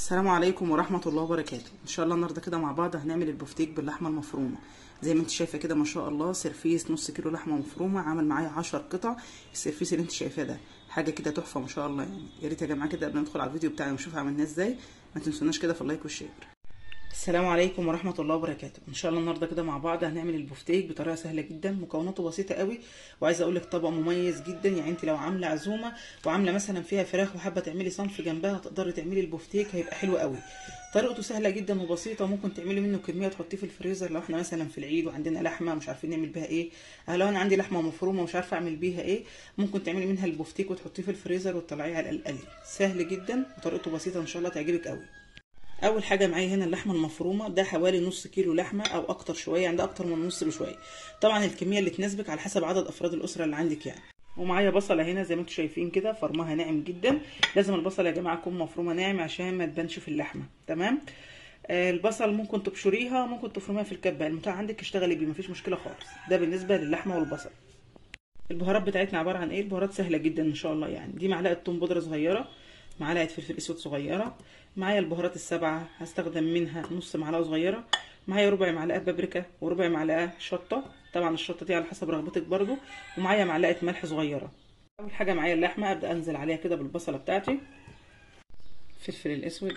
السلام عليكم ورحمة الله وبركاته ان شاء الله النهارده كده مع بعض هنعمل البفتيك باللحمة المفرومة زي ما انت شايفة كده ما شاء الله سرفيس نص كيلو لحمة مفرومة عمل معايا عشر قطع السرفيس اللي انت شايفاه ده حاجة كده تحفة ما شاء الله يعني يا ريت يا جماعة كده قبل ما ندخل على الفيديو بتاعي ونشوف عملناه ازاي ما تنسوناش كده في اللايك والشير السلام عليكم ورحمة الله وبركاته ان شاء الله النهارده كده مع بعض هنعمل البفتيك بطريقة سهلة جدا مكوناته بسيطة قوي وعايزة اقول لك طبق مميز جدا يعني انت لو عاملة عزومة وعاملة مثلا فيها فراخ وحابة تعملي صنف جنبها تقدري تعملي البفتيك هيبقى حلو قوي طريقته سهلة جدا وبسيطة ممكن تعملي منه كمية تحطيه في الفريزر لو احنا مثلا في العيد وعندنا لحمة مش عارفين نعمل بيها ايه أه لو انا عندي لحمة مفرومة ومش عارفة اعمل بيها ايه ممكن تعملي منها البفتيك وتحطيه في الفريزر وتطلعيه على القلي سهل جدا وطريقته بسيطة ان شاء الله تعجبك قوي اول حاجه معايا هنا اللحمه المفرومه ده حوالي نص كيلو لحمه او اكتر شويه يعني ده اكتر من نص بشويه طبعا الكميه اللي تناسبك على حسب عدد افراد الاسره اللي عندك يعني ومعايا بصله هنا زي ما انتم شايفين كده فرمها ناعم جدا لازم البصله يا جماعه تكون مفرومه ناعم عشان ما تبانش في اللحمه تمام آه البصل ممكن تبشريها ممكن تفرميها في الكبه المتاع عندك اشتغلي بيه مفيش مشكله خالص ده بالنسبه للحمه والبصل البهارات بتاعتنا عباره عن ايه البهارات سهله جدا ان شاء الله يعني دي معلقه توم بودره صغيره معلقه فلفل اسود صغيره معايا البهارات السبعه هستخدم منها نص معلقه صغيره معايا ربع معلقه بابريكا وربع معلقه شطه طبعا الشطه دي على حسب رغبتك برضو ومعايا معلقه ملح صغيره اول حاجه معايا اللحمه ابدا انزل عليها كده بالبصله بتاعتي الفلفل الاسود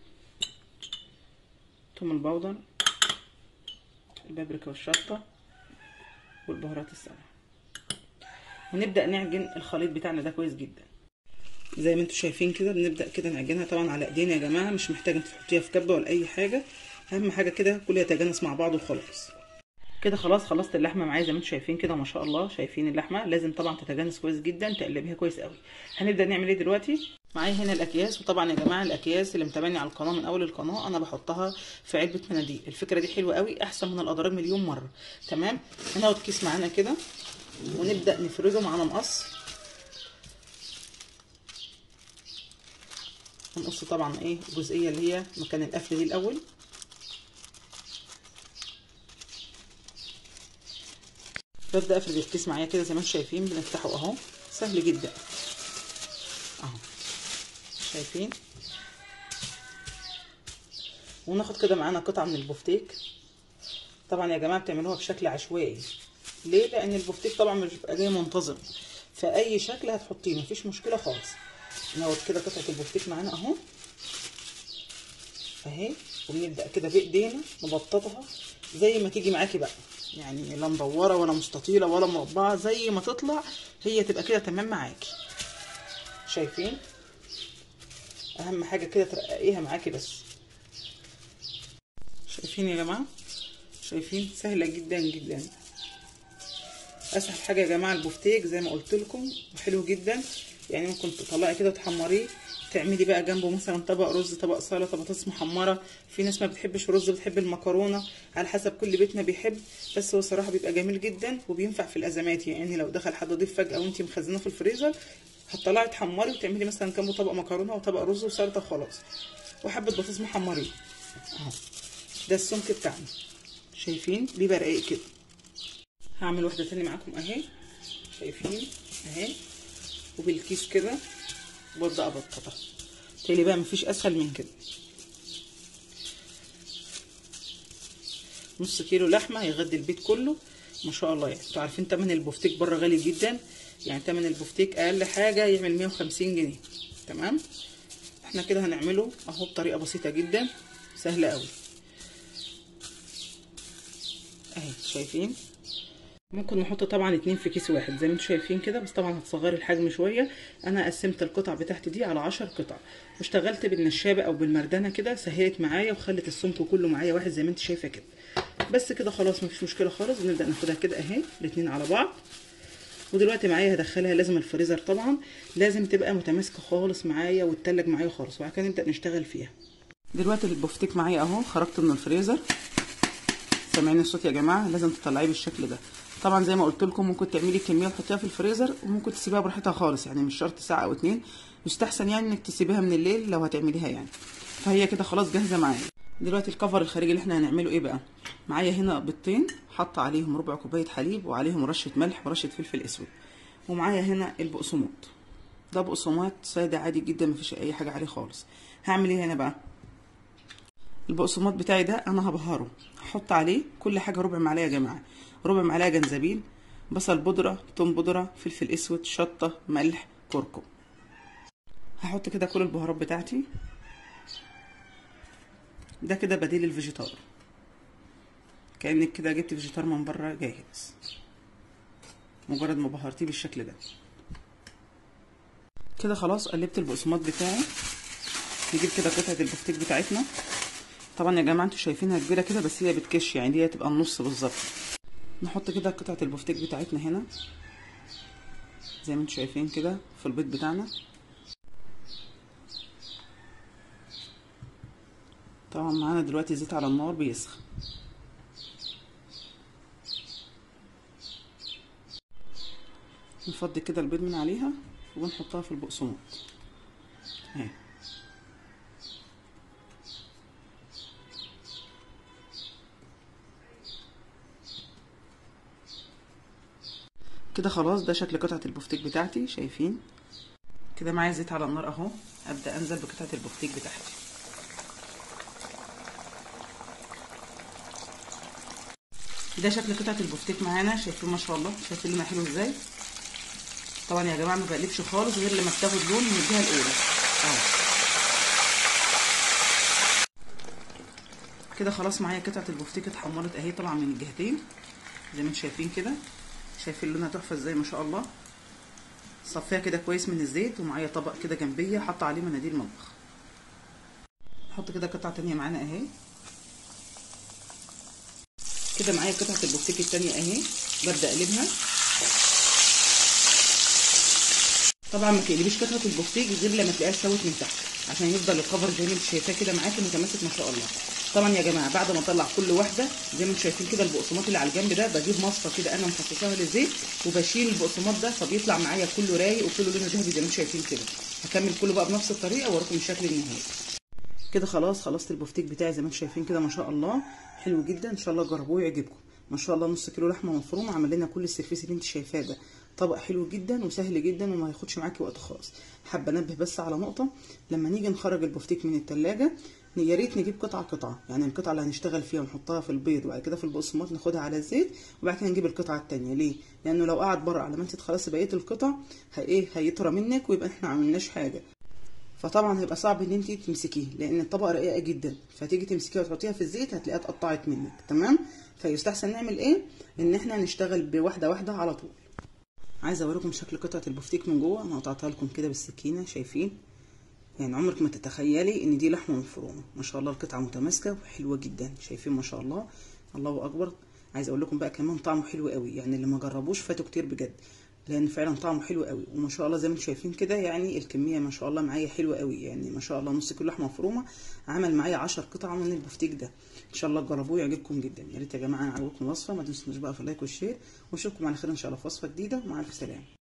توم البودر البابريكا والشطه والبهارات السبعه ونبدا نعجن الخليط بتاعنا ده كويس جدا زي ما انتم شايفين كده بنبدا كده نعجنها طبعا على ايدينا يا جماعه مش محتاجه انت تحطيها في كبه ولا اي حاجه اهم حاجه كده كله يتجانس مع بعضه وخلاص كده خلاص خلصت اللحمه معايا زي ما انتم شايفين كده ما شاء الله شايفين اللحمه لازم طبعا تتجانس كويس جدا تقلبيها كويس قوي هنبدا نعمل ايه دلوقتي معايا هنا الاكياس وطبعا يا جماعه الاكياس اللي متابعني على القناه من اول القناه انا بحطها في علبه مناديل الفكره دي حلوه قوي احسن من الاضرار مليون مره تمام هناخد كيس معانا كده ونبدا نفرده معانا مقص هنقص طبعا ايه الجزئيه اللي هي مكان القفل دي الاول ببدا افرد الكيس معايا كده زي ما انتم شايفين بنفتحه اهو سهل جدا اهو شايفين وناخد كده معانا قطعه من البفتيك طبعا يا جماعه بتعملوها بشكل عشوائي ليه لان البفتيك طبعا مش بيبقى جاي منتظم فاي شكل هتحطيه مفيش مشكله خالص ناخد كده قطعه البفتيك معانا اهو اهي وبنبدا كده بايدينا نبططها زي ما تيجي معاكي بقى يعني لا مدوره ولا مستطيله ولا مربعه زي ما تطلع هي تبقى كده تمام معاكي شايفين اهم حاجه كده ترققيها معاكي بس شايفين يا جماعه شايفين سهله جدا جدا اسهل حاجه يا جماعه البفتيك زي ما قلت لكم وحلو جدا يعني ممكن تطلعي كده وتحمريه تعملي بقى جنبه مثلا طبق رز طبق سلطه بطاطس محمره في ناس ما بتحبش رز بتحب المكرونه على حسب كل بيتنا بيحب بس هو صراحه بيبقى جميل جدا وبينفع في الازمات يعني لو دخل حد ضيف فجاه وانت مخزناه في الفريزر هتطلعي تحمري وتعملي مثلا جنبه طبق مكرونه وطبق رز وسلطه خلاص وحبه بطاطس محمريه اهو ده السمك بتاعنا شايفين بيبقى رقيق كده هعمل واحده تاني معاكم اهي شايفين اهي وبالكيس كده وابدا ابططها تالي بقى مفيش اسهل من كده نص كيلو لحمه يغدي البيت كله ما شاء الله يعني انتوا عارفين تمن البفتيك بره غالي جدا يعني تمن البفتيك اقل حاجه يعمل 150 جنيه تمام احنا كده هنعمله اهو بطريقه بسيطه جدا سهله قوي اهي شايفين ممكن نحط طبعا اتنين في كيس واحد زي ما انتم شايفين كده بس طبعا هتصغري الحجم شويه انا قسمت القطع بتاعتي دي على عشر قطع واشتغلت بالنشابه او بالمردانه كده سهلت معايا وخلت السمك كله معايا واحد زي ما انت شايفه كده بس كده خلاص مفيش مشكله خالص بنبدا ناخدها كده اهي الاتنين على بعض ودلوقتي معايا هدخلها لازم الفريزر طبعا لازم تبقى متماسكه خالص معايا وتتلج معايا خالص وبعد كده نبدا نشتغل فيها دلوقتي البفتيك معايا اهو خرجت من الفريزر سامعين الصوت يا جماعه لازم تطلعيه بالشكل ده طبعا زي ما قلت لكم ممكن تعملي كميه وتحطيها في الفريزر وممكن تسيبيها براحتها خالص يعني مش شرط ساعه او اتنين يستحسن يعني انك تسيبيها من الليل لو هتعمليها يعني فهي كده خلاص جاهزه معايا دلوقتي الكفر الخارجي اللي احنا هنعمله ايه بقى معايا هنا بيضتين حاطه عليهم ربع كوبايه حليب وعليهم رشه ملح ورشه فلفل اسود ومعايا هنا البقسماط ده بقسماط ساده عادي جدا مفيش اي حاجه عليه خالص هعمل ايه هنا بقى البقسماط بتاعي ده انا هبهره هحط عليه كل حاجه ربع معلقه يا جماعه ربع معلقه جنزبيل بصل بودره توم بودره فلفل اسود شطه ملح كركم هحط كده كل البهارات بتاعتي ده كده بديل الفيجيتار كانك كده جبت فيجيتار من بره جاهز مجرد ما بهرتيه بالشكل ده كده خلاص قلبت البقسماط بتاعي نجيب كده قطعه البفتيك بتاعتنا طبعا يا جماعه انتوا شايفينها كبيره كده بس هي بتكش يعني دي هتبقى النص بالظبط نحط كده قطعه البفتيك بتاعتنا هنا زي ما انتوا شايفين كده في البيض بتاعنا طبعا معانا دلوقتي زيت على النار بيسخن نفضي كده البيض من عليها ونحطها في البقسماط اهي كده خلاص ده شكل قطعة البفتيك بتاعتي شايفين كده معايا زيت على النار اهو ابدا انزل بقطعة البفتيك بتاعتي ده شكل قطعة البفتيك معانا شايفين ما شاء الله شايفين لونها حلو ازاي طبعا يا جماعه ما بقلبش خالص غير لما تاخد لون من الجهه الاولى اهو كده خلاص معايا قطعه البفتيك اتحمرت اهي طبعا من الجهتين زي ما انتم شايفين كده شايفين لونها تحفه ازاي ما شاء الله صفيها كده كويس من الزيت ومعايا طبق كده جنبيه حاطه عليه مناديل مطبخ نحط كده قطعه تانية معانا اهي كده معايا قطعه البفتيك التانية اهي ببدا اقلبها طبعا ما تقلبيش قطعه البفتيك غير لما تلاقيها استوت من تحت عشان يفضل الكفر زي ما انت شايفاه كده معاكي متماسك ما شاء الله طبعا يا جماعه بعد ما اطلع كل واحده زي ما انتم شايفين كده البقسماط اللي على الجنب ده بجيب مصفى كده انا مخصصاها للزيت وبشيل البقسماط ده فبيطلع معايا كله رايق وكله لونه ذهبي زي ما انتم شايفين كده هكمل كله بقى بنفس الطريقه واوريكم الشكل النهائي كده خلاص خلصت البفتيك بتاعي زي ما انتم شايفين كده ما شاء الله حلو جدا ان شاء الله جربوه يعجبكم ما شاء الله نص كيلو لحمه مفرومه عمل لنا كل السرفيس اللي انت شايفاه ده طبق حلو جدا وسهل جدا وما هياخدش معاكي وقت خالص حابه انبه بس على نقطه لما نيجي نخرج البفتيك من التلاجة يا ريت نجيب قطعه قطعه يعني القطعه اللي هنشتغل فيها ونحطها في البيض وبعد كده في البقسماط ناخدها على الزيت وبعد كده نجيب القطعه التانية ليه لانه لو قعد بره على ما انت تخلصي بقيه القطع هي ايه هيطرى منك ويبقى احنا ما عملناش حاجه فطبعا هيبقى صعب ان انت تمسكيه لان الطبقه رقيقه جدا فتيجي تمسكيها وتحطيها في الزيت هتلاقيها اتقطعت منك تمام فيستحسن نعمل ايه ان احنا نشتغل بواحده واحده على طول عايزه اوريكم شكل قطعه البفتيك من جوه انا قطعتها لكم كده بالسكينه شايفين يعني عمرك ما تتخيلي ان دي لحمه مفرومه ما شاء الله القطعه متماسكه وحلوه جدا شايفين ما شاء الله الله اكبر عايزه اقول لكم بقى كمان طعمه حلو قوي يعني اللي ما جربوش فاتوا كتير بجد لان فعلا طعمه حلو قوي وما شاء الله زي ما انتم شايفين كده يعني الكميه ما شاء الله معايا حلوه قوي يعني ما شاء الله نص كيلو لحمه مفرومه عمل معايا 10 قطع من البفتيك ده ان شاء الله تجربوه يعجبكم جدا يا ريت يا جماعه عجبكم الوصفه ما تنسونوش بقى في اللايك والشير واشوفكم على خير ان شاء الله في وصفه جديده ومع الف سلامه